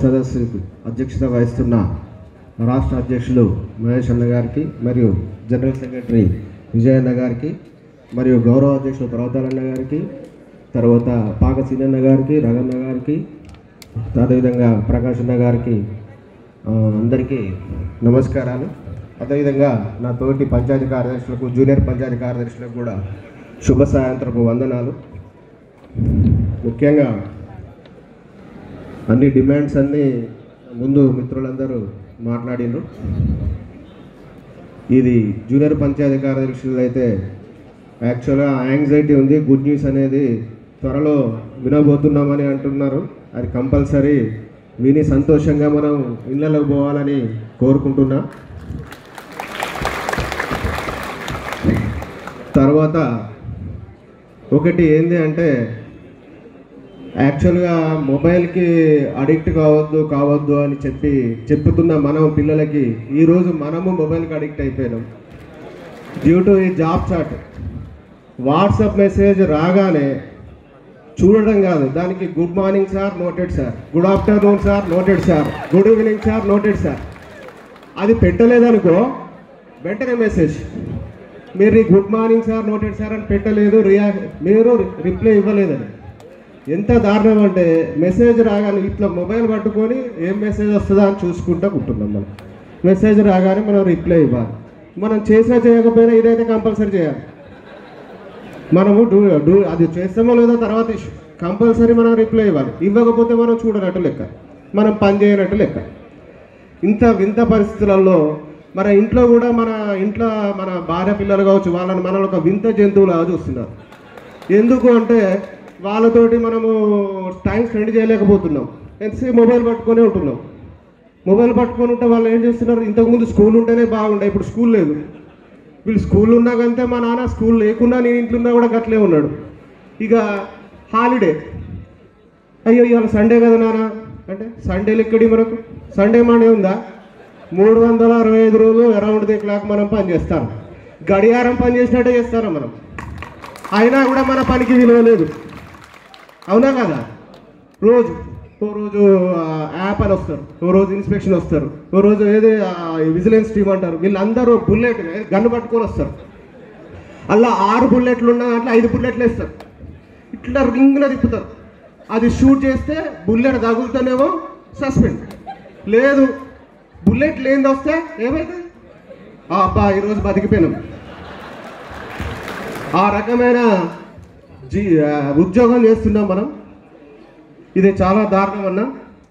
సదస్సుకు అధ్యక్షత వహిస్తున్న రాష్ట్ర అధ్యక్షులు మహేష్ అన్న గారికి మరియు జనరల్ సెక్రటరీ విజయన్న గారికి మరియు గౌరవ అధ్యక్షులు పర్వతాలన్న గారికి తర్వాత పాక సీనన్న గారికి రగన్న గారికి అదేవిధంగా ప్రకాష్ అన్న గారికి ఆ, అందరికీ నమస్కారాలు అదేవిధంగా నా తోటి పంచాయతీ కార్యదర్శులకు జూనియర్ పంచాయతీ కార్యదర్శులకు కూడా శుభ సాయంత్రపు వందనాలు ముఖ్యంగా అన్ని డిమాండ్స్ అన్నీ ముందు మిత్రులందరూ మాట్లాడిండ్రు ఇది జూనియర్ పంచాయతీ కార్యదర్శులు అయితే యాక్చువల్గా యాంగ్జైటీ ఉంది గుడ్ న్యూస్ అనేది త్వరలో వినబోతున్నామని అంటున్నారు అది కంపల్సరీ విని సంతోషంగా మనం ఇళ్ళలోకి పోవాలని కోరుకుంటున్నా తర్వాత ఒకటి ఏంది అంటే యాక్చువల్గా మొబైల్కి అడిక్ట్ కావద్దు కావద్దు అని చెప్పి చెప్పుతున్న మనం పిల్లలకి ఈరోజు మనము మొబైల్కి అడిక్ట్ అయిపోయినాం డ్యూ టు ఈ జాబ్ చాట్ వాట్సాప్ మెసేజ్ రాగానే చూడడం కాదు దానికి good morning sir noted sir good afternoon sir noted sir good evening sir noted sir అది పెట్టలేదనుకో వెంటనే మెసేజ్ మీరు ఈ good morning sir noted sir అని పెట్టలేదు రియా మీరు రిప్లై ఇవ్వలేదని ఎంత దారుణం అంటే మెసేజ్ రాగానే ఇట్లా మొబైల్ పట్టుకొని ఏం మెసేజ్ వస్తుందా అని చూసుకుంటూ ఉంటున్నాం మనం మెసేజ్ రాగానే మనం రిప్లై ఇవ్వాలి మనం చేసినా చేయకపోయినా ఇదైతే కంపల్సరీ చేయాలి మనము డూ డూ అది చేస్తామో లేదో తర్వాత ఇష్యూ కంపల్సరీ మనం రిప్లై ఇవ్వాలి ఇవ్వకపోతే మనం చూడనట్టు లెక్క మనం పని చేయనట్టు లెక్క ఇంత వింత పరిస్థితులలో మన ఇంట్లో కూడా మన ఇంట్లో మన భార్య పిల్లలు కావచ్చు వాళ్ళని మనల్ని ఒక వింత జంతువులాగా చూస్తున్నారు ఎందుకు అంటే వాళ్ళతోటి మనము టైం స్పెండ్ చేయలేకపోతున్నాం ఎంతసేపు మొబైల్ పట్టుకొని ఉంటున్నాం మొబైల్ పట్టుకొని ఉంటే వాళ్ళు ఏం చేస్తున్నారు ఇంతకుముందు స్కూల్ ఉంటేనే బాగుండే ఇప్పుడు స్కూల్ లేదు వీళ్ళు స్కూల్ ఉన్నా కంటే మా నాన్న స్కూల్ లేకున్నా నేను ఇంట్లో ఉన్నా కూడా గట్లే ఉన్నాడు ఇక హాలిడే అయ్యో ఇవాళ సండే కదా నాన్న అంటే సండేలు ఎక్కడి మనకు సండే మండే ఉందా మూడు వందల అరవై ఐదు రోజులు అరౌండ్ ది క్లాక్ మనం పని చేస్తాం గడియారం పని చేసినట్టే చేస్తారా మనం అయినా కూడా మన పనికి విలువ లేదు అవునా కదా రోజు ఓ రోజు ఆ, యాప్ అని వస్తారు ఓ రోజు ఇన్స్పెక్షన్ వస్తారు ఓ రోజు ఏదో విజిలెన్స్ టీమ్ అంటారు వీళ్ళందరూ బుల్లెట్ గన్ను పట్టుకొని వస్తారు అలా ఆరు బుల్లెట్లు ఉన్న దాంట్లో ఐదు బుల్లెట్లు వేస్తారు ఇట్లా రింగ్న తిప్పుతారు అది షూట్ చేస్తే బుల్లెట్ తగులుతానేమో సస్పెండ్ లేదు బుల్లెట్ లేనిది వస్తే ఏమైతుంది ఆ, అబ్బా ఈరోజు బతికిపోయినాం ఆ రకమైన జీ ఆ, ఉద్యోగం చేస్తున్నాం మనం ఇది చాలా దారుణం అన్న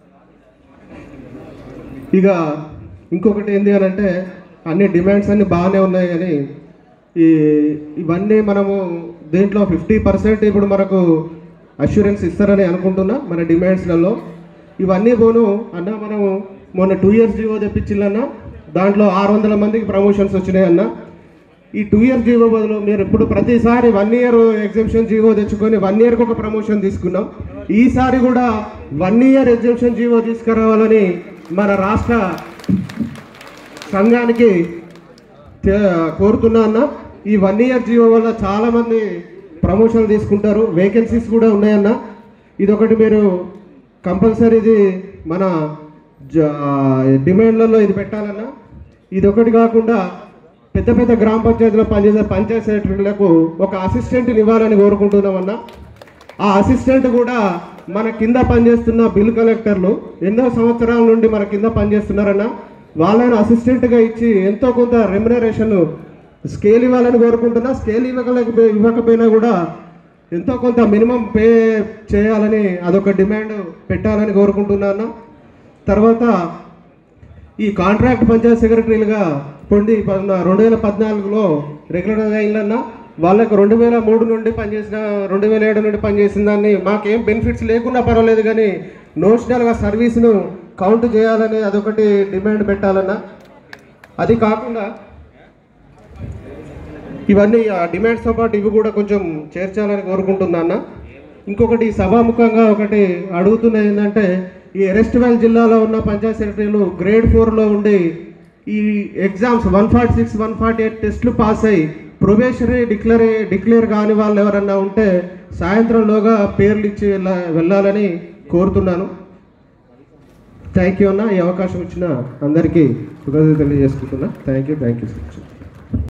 ఇక ఇంకొకటి ఏంటి అని అంటే అన్ని డిమాండ్స్ అన్ని బాగానే ఉన్నాయి కానీ ఈ ఇవన్నీ మనము దీంట్లో ఫిఫ్టీ పర్సెంట్ ఇప్పుడు మనకు అష్యూరెన్స్ ఇస్తారని అనుకుంటున్నా మన డిమాండ్స్లలో ఇవన్నీ పోను అన్న మనము మొన్న టూ ఇయర్స్ జీవో తెప్పించిందన్న దాంట్లో ఆరు వందల మందికి ప్రమోషన్స్ వచ్చినాయి అన్న ఈ టూ ఇయర్ జీవో బదులు మీరు ఇప్పుడు ప్రతిసారి వన్ ఇయర్ ఎగ్జామ్షన్ జీవో తెచ్చుకొని వన్ ఇయర్కి ఒక ప్రమోషన్ తీసుకున్నాం ఈసారి కూడా వన్ ఇయర్ ఎగ్జామ్షన్ జీవో తీసుకురావాలని మన రాష్ట్ర సంఘానికి తే- కోరుతున్నా అన్న ఈ వన్ ఇయర్ జీవో వల్ల చాలామంది ప్రమోషన్ తీసుకుంటారు వేకెన్సీస్ కూడా ఉన్నాయన్న ఇదొకటి మీరు కంపల్సరీ ఇది మన జ- డిమాండ్లలో ఇది పెట్టాలన్నా ఇదొకటి కాకుండా పెద్ద పెద్ద గ్రామ పంచాయతీలో పనిచేసే పంచాయత్ సెక్రటరీలకు ఒక అసిస్టెంట్ని ఇవ్వాలని కోరుకుంటున్నామన్నా ఆ అసిస్టెంట్ కూడా మన కింద పనిచేస్తున్న బిల్ కలెక్టర్లు ఎన్నో సంవత్సరాల నుండి మన కింద పనిచేస్తున్నారన్న వాళ్ళని అసిస్టెంట్గా ఇచ్చి ఎంతో కొంత రెమ్యునరేషన్ స్కేల్ ఇవ్వాలని కోరుకుంటున్నా స్కేల్ ఇవ్వకలేకపోయి ఇవ్వకపోయినా కూడా ఎంతో కొంత మినిమం పే చేయాలని అదొక డిమాండ్ పెట్టాలని కోరుకుంటున్నాను తర్వాత ఈ కాంట్రాక్ట్ పంచాయత్ సెక్రటరీలుగా పొంది పద్నా- రెండు వేల పద్నాలుగులో రెగ్యులర్ అయిందన్న వాళ్ళకు రెండు వేల మూడు నుండి పనిచేసిన రెండు వేల ఏడు నుండి పనిచేసిన దాన్ని మాకేం బెనిఫిట్స్ లేకున్నా పర్వాలేదు కానీ నోషనల్గా సర్వీస్ను కౌంట్ చేయాలని అదొకటి డిమాండ్ పెట్టాలన్న అది కాకుండా ఇవన్నీ ఆ డిమాండ్స్తో పాటు ఇవి కూడా కొంచెం చేర్చాలని కోరుకుంటున్నా అన్న ఇంకొకటి సభాముఖంగా ఒకటి అడుగుతున్నది ఏంటంటే ఈ ఎరెస్ట్ వ్యాల్ జిల్లాలో ఉన్న పంచాయత్ సెక్రటరీలు గ్రేడ్ ఫోర్లో ఉండి ఈ exams one forty six one forty eight టెస్టులు పాస్ అయ్యి ప్రొబేషనరీ డిక్లేర్ డిక్లేర్ కాని వాళ్ళు ఎవరన్నా ఉంటే సాయంత్రంలోగా పేర్లు ఇచ్చి వెళ్ళ వెళ్ళాలని కోరుతున్నాను థ్యాంక్ యూ అన్న ఈ అవకాశం ఇచ్చిన అందరికీ కృతజ్ఞతలు తెలియజేసుకుంటున్నా థ్యాంక్ యూ థ్యాంక్ యూ